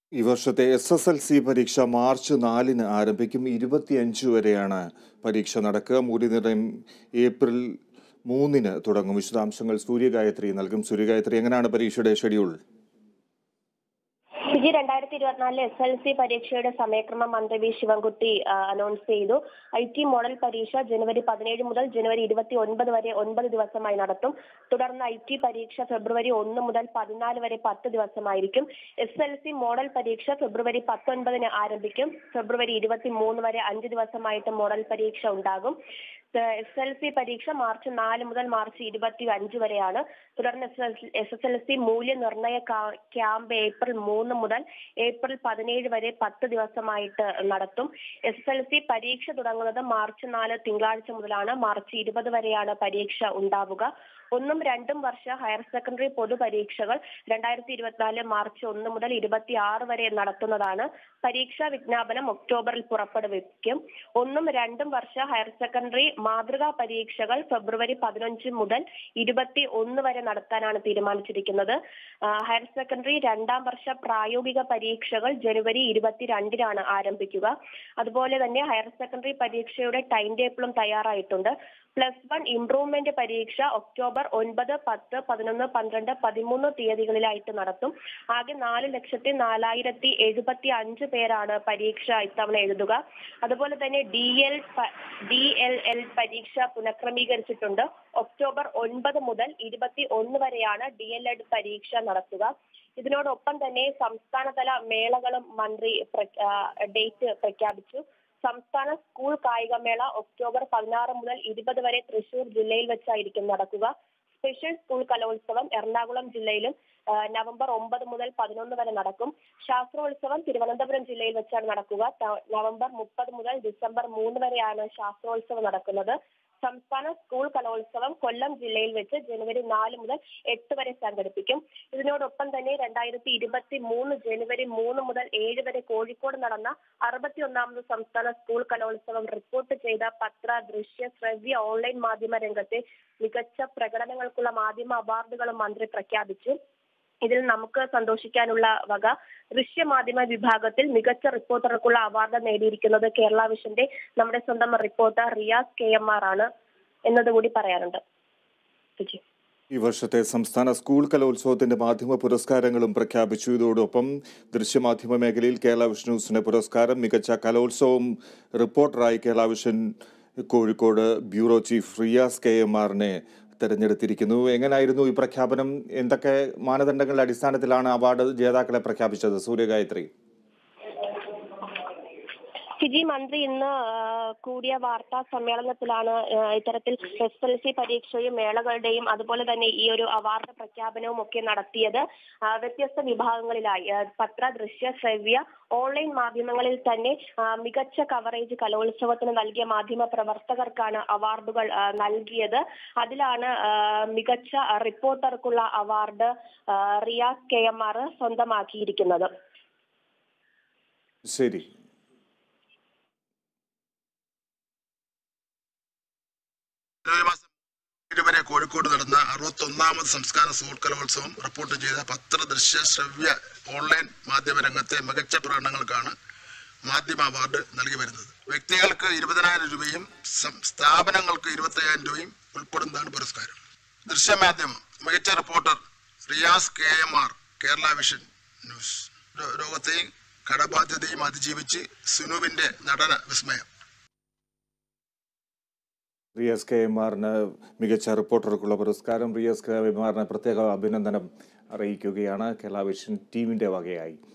ഈ വർഷത്തെ S S L C പരീക്ഷ മാർച്ച് നാലിന് ആരംഭിക്കും ഇരുപത്തിയഞ്ച് വരെയാണ് പരീക്ഷ നടക്കുക മൂല്യനിർണ്ണയം ഏപ്രിൽ മൂന്നിന് തുടങ്ങും വിശദാംശങ്ങൾ സൂര്യഗായത്രി നൽകും സൂര്യഗായത്രി എങ്ങനെയാണ് പരീക്ഷയുടെ ഷെഡ്യൂൾ വിജി രണ്ടായിരത്തി ഇരുപത്തിനാലിലെ എസ് എൽ സി പരീക്ഷയുടെ സമയക്രമം മന്ത്രി വി ശിവൻകുട്ടി ആ, അനൗൺസ് ചെയ്തു ഐ ടി മോഡൽ പരീക്ഷ ജനുവരി പതിനേഴ് മുതൽ ജനുവരി ഇരുപത്തി ഒൻപത് വരെ ഒൻപത് ദിവസമായി നടത്തും തുടർന്ന് ഐ ടി പരീക്ഷ ഫെബ്രുവരി ഒന്ന് മുതൽ പതിനാല് വരെ പത്ത് ദിവസമായിരിക്കും എസ് എൽ സി മോഡൽ പരീക്ഷ ഫെബ്രുവരി പത്തൊൻപതിന് ആരംഭിക്കും ഫെബ്രുവരി ഇരുപത്തി മൂന്ന് വരെ അഞ്ച് ദിവസമായിട്ട് മോഡൽ പരീക്ഷ ഉണ്ടാകും എസ് എൽ സി പരീക്ഷ മാർച്ച് നാല് മുതൽ മാർച്ച് ഇരുപത്തി അഞ്ച് വരെയാണ് തുടർന്ന് എസ് എസ് എൽ സി മൂല്യനിർണ്ണയ കാ- ക്യാമ്പ് ഏപ്രിൽ മൂന്ന് മുതൽ ഏപ്രിൽ പതിനേഴ് വരെ പത്ത് ദിവസമായിട്ട് നടത്തും എസ് എൽ സി പരീക്ഷ തുടങ്ങുന്നത് മാർച്ച് നാല് തിങ്കളാഴ്ച മുതലാണ് മാർച്ച് ഇരുപത് വരെയാണ് പരീക്ഷ ഉണ്ടാവുക ഒന്നും രണ്ടും വർഷ ഹയർ സെക്കൻഡറി പൊതുപരീക്ഷകൾ രണ്ടായിരത്തി ഇരുപത്തിനാല് മാർച്ച് ഒന്ന് മുതൽ ഇരുപത്തി ആറ് വരെ നടത്തുന്നതാണ് പരീക്ഷാ വിജ്ഞാപനം ഒക്ടോബറിൽ പുറപ്പെടുവിക്കും ഒന്നും രണ്ടും വർഷ ഹയർ സെക്കൻഡറി മാതൃകാ പരീക്ഷകൾ ഫെബ്രുവരി പതിനഞ്ച് മുതൽ ഇരുപത്തി ഒന്ന് വരെ നടത്താനാണ് തീരുമാനിച്ചിരിക്കുന്നത് ആ, ഹയർ സെക്കൻഡറി രണ്ടാം വർഷ പ്രായോഗിക പരീക്ഷകൾ ജനുവരി ഇരുപത്തിരണ്ടിനാണ് ആരംഭിക്കുക അതുപോലെ തന്നെ ഹയർ സെക്കൻഡറി പരീക്ഷയുടെ ടൈം ടേബിളും തയ്യാറായിട്ടുണ്ട് പ്ലസ് വൺ ഇംപ്രൂവ്മെന്റ് പരീക്ഷ ഒക്ടോബർ ഒൻപത് പത്ത് പതിനൊന്ന് പന്ത്രണ്ട് പതിമൂന്ന് തീയതികളിലായിട്ട് നടത്തും ആകെ നാല് ലക്ഷത്തി നാലായിരത്തി എഴുപത്തി അഞ്ച് പേരാണ് പരീക്ഷ ഇത്തവണ എഴുതുക അതുപോലെ തന്നെ D L D L L പരീക്ഷ പുനഃക്രമീകരിച്ചിട്ടുണ്ട് ഒക്ടോബർ ഒൻപത് മുതൽ ഇരുപത്തി ഒന്ന് വരെയാണ് ഡി എൽ എഡ് പരീക്ഷ നടത്തുക ഇതിനോടൊപ്പം തന്നെ സംസ്ഥാനതല മേളകളും മന്ത്രി പ്ര- ആ, ഡേറ്റ് പ്രഖ്യാപിച്ചു സംസ്ഥാന സ്കൂൾ കായികമേള ഒക്ടോബർ പതിനാറ് മുതൽ ഇരുപത് വരെ തൃശൂർ ജില്ലയിൽ വെച്ചായിരിക്കും നടക്കുക സ്പെഷ്യൽ സ്കൂൾ കലോത്സവം എറണാകുളം ജില്ലയിലും ആ, നവംബർ ഒമ്പത് മുതൽ പതിനൊന്ന് വരെ നടക്കും ശാസ്ത്രോത്സവം തിരുവനന്തപുരം ജില്ലയിൽ വെച്ചാണ് നടക്കുക ത- നവംബർ മുപ്പത് മുതൽ ഡിസംബർ മൂന്ന് വരെയാണ് ശാസ്ത്രോത്സവം നടക്കുന്നത് സംസ്ഥാന സ്കൂൾ കലോത്സവം കൊല്ലം ജില്ലയിൽ വെച്ച് ജനുവരി നാല് മുതൽ എട്ട് വരെ സംഘടിപ്പിക്കും ഇതിനോടൊപ്പം തന്നെ രണ്ടായിരത്തി ഇരുപത്തി മൂന്ന് ജനുവരി മൂന്ന് മുതൽ ഏഴ് വരെ കോഴിക്കോട് നടന്ന അറുപത്തിയൊന്നാമത് സംസ്ഥാന സ്കൂൾ കലോത്സവം റിപ്പോർട്ട് ചെയ്ത പത്ര ദൃശ്യ ശ്രവ്യ ഓൺലൈൻ മാധ്യമ രംഗത്തെ മികച്ച പ്രകടനങ്ങൾക്കുള്ള മാധ്യമ അവാർഡുകളും മന്ത്രി പ്രഖ്യാപിച്ചു ഇതിൽ നമുക്ക് സന്തോഷിക്കാനുള്ള വക ദൃശ്യമാധ്യമ വിഭാഗത്തിൽ മികച്ച റിപ്പോർട്ടർക്കുള്ള അവാർഡ് നേടിയിരിക്കുന്നത് കേരള വിഷന്റെ നമ്മുടെ സ്വന്തം reporter Riyas K M R ആണ് എന്നതുകൂടി പറയാനുണ്ട് വിജി ഈ വർഷത്തെ സംസ്ഥാന സ്കൂൾ കലോത്സവത്തിന്റെ മാധ്യമ പുരസ്കാരങ്ങളും പ്രഖ്യാപിച്ചു ഇതോടൊപ്പം ദൃശ്യമാധ്യമ മേഖലയിൽ കേരള വിഷൻ ന്യൂസിന്റെ പുരസ്കാരം മികച്ച കലോത്സവം റിപ്പോർട്ടറായി Kerala Vision Kozhikode bureau chief Riyas K M ആറിനെ തെരഞ്ഞെടുത്തിരിക്കുന്നു എങ്ങനായിരുന്നു ഈ പ്രഖ്യാപനം എന്തൊക്കെ മാനദണ്ഡങ്ങളുടെ അടിസ്ഥാനത്തിലാണ് അവാർഡ് ജേതാക്കളെ പ്രഖ്യാപിച്ചത് സൂര്യഗായത്രി ഫിജി മന്ത്രി ഇന്ന് ആ, കൂടിയ വാർത്താ സമ്മേളനത്തിലാണ് ആ, ഇത്തരത്തിൽ എസ് എൽ സി പരീക്ഷയും മേളകളുടെയും അതുപോലെ തന്നെ ഈ ഒരു അവാർഡ് പ്രഖ്യാപനവും ഒക്കെ നടത്തിയത് ആ, വ്യത്യസ്ത വിഭാഗങ്ങളിലായി ആ, പത്ര ദൃശ്യ ശ്രവ്യ ഓൺലൈൻ മാധ്യമങ്ങളിൽ തന്നെ ആ, മികച്ച കവറേജ് കലോത്സവത്തിന് നൽകിയ മാധ്യമ പ്രവർത്തകർക്കാണ് അവാർഡുകൾ ആ, നൽകിയത് അതിലാണ് ആ, മികച്ച റിപ്പോർട്ടർക്കുള്ള അവാർഡ് ആ, റിയാസ് കെ എം ആർ സ്വന്തമാക്കിയിരിക്കുന്നത് ശരി ജനുവരി മാസം ഇതുവരെ കോഴിക്കോട് നടന്ന അറുപത്തൊന്നാമത് സംസ്ഥാന സ്കൂൾ കലോത്സവം റിപ്പോർട്ട് ചെയ്ത പത്ര ദൃശ്യ ശ്രവ്യ ഓൺലൈൻ മാധ്യമ രംഗത്തെ മികച്ച പ്രകടനങ്ങൾക്കാണ് മാധ്യമ അവാർഡ് നൽകി വരുന്നത് വ്യക്തികൾക്ക് ഇരുപതിനായിരം രൂപയും സം- സ്ഥാപനങ്ങൾക്ക് ഇരുപത്തയ്യായിരം രൂപയും ഉൾപ്പെടുന്നതാണ് പുരസ്കാരം ദൃശ്യമാധ്യമം മികച്ച reporter Riyas K M R Kerala Vision News രോ- രോഗത്തെയും കടബാധ്യതയും അതിജീവിച്ച് സുനുവിന്റെ നടന വിസ്മയം റിയാസ് കെ എം ആറിന് മികച്ച റിപ്പോർട്ടർക്കുള്ള പുരസ്കാരം റിയാസ് കെ എം ആറിന് പ്രത്യേക അഭിനന്ദനം അറിയിക്കുകയാണ് കേരള വിഷൻ ടീമിന്റെ വകയായി